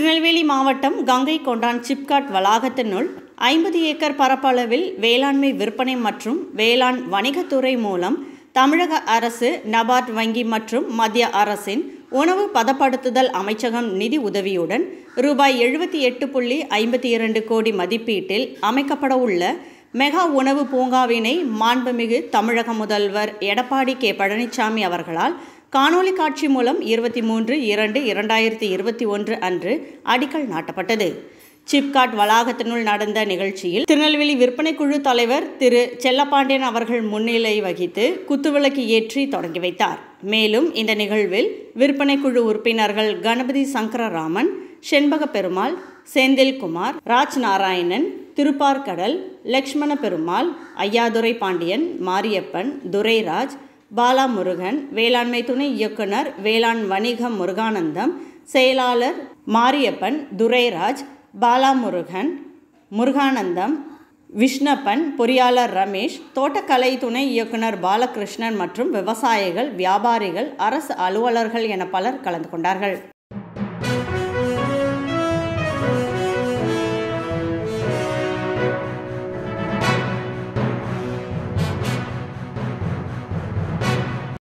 திருநெல்வேலி மாவட்டம் கங்கை கொண்டான் சிப்காட் வளாகத்தினுள் ஐம்பது ஏக்கர் பரப்பளவில் வேளாண்மை விற்பனை மற்றும் வேளாண் வணிகத்துறை மூலம் தமிழக அரசு நபார்ட் வங்கி மற்றும் மத்திய அரசின் உணவு பதப்படுத்துதல் அமைச்சகம் நிதி உதவியுடன் ரூபாய் எழுபத்தி எட்டு புள்ளி ஐம்பத்தி இரண்டு கோடி மதிப்பீட்டில் அமைக்கப்பட உள்ள மெகா உணவு பூங்காவினை மாண்புமிகு தமிழக முதல்வர் எடப்பாடி கே பழனிசாமி அவர்களால் காணொலி காட்சி மூலம் இருபத்தி மூன்று இரண்டு இரண்டாயிரத்தி இருபத்தி ஒன்று அன்று அடிக்கல் நாட்டப்பட்டது சிப்காட் வளாகத்தினுள் நடந்த நிகழ்ச்சியில் திருநெல்வேலி விற்பனை குழு தலைவர் திரு செல்லப்பாண்டியன் அவர்கள் முன்னிலை வகித்து குத்துவிளக்கு ஏற்றி தொடங்கி வைத்தார் மேலும் இந்த நிகழ்வில் விற்பனை குழு உறுப்பினர்கள் கணபதி சங்கரராமன் செண்பக பெருமாள் செந்தில்குமார் ராஜ் நாராயணன் திருப்பார்கடல் லக்ஷ்மண பெருமாள் ஐயாதுரை பாண்டியன் மாரியப்பன் துரைராஜ் பாலா முருகன் வேளாண்மை துணை இயக்குனர் வேளாண் வணிகம் முருகானந்தம் செயலாளர் மாரியப்பன் துரைராஜ் பாலாமுருகன் முருகானந்தம் விஷ்ணப்பன் பொறியாளர் ரமேஷ் தோட்டக்கலை துணை இயக்குனர் பாலகிருஷ்ணன் மற்றும் விவசாயிகள் வியாபாரிகள் அரசு அலுவலர்கள் என பலர் கலந்து கொண்டார்கள்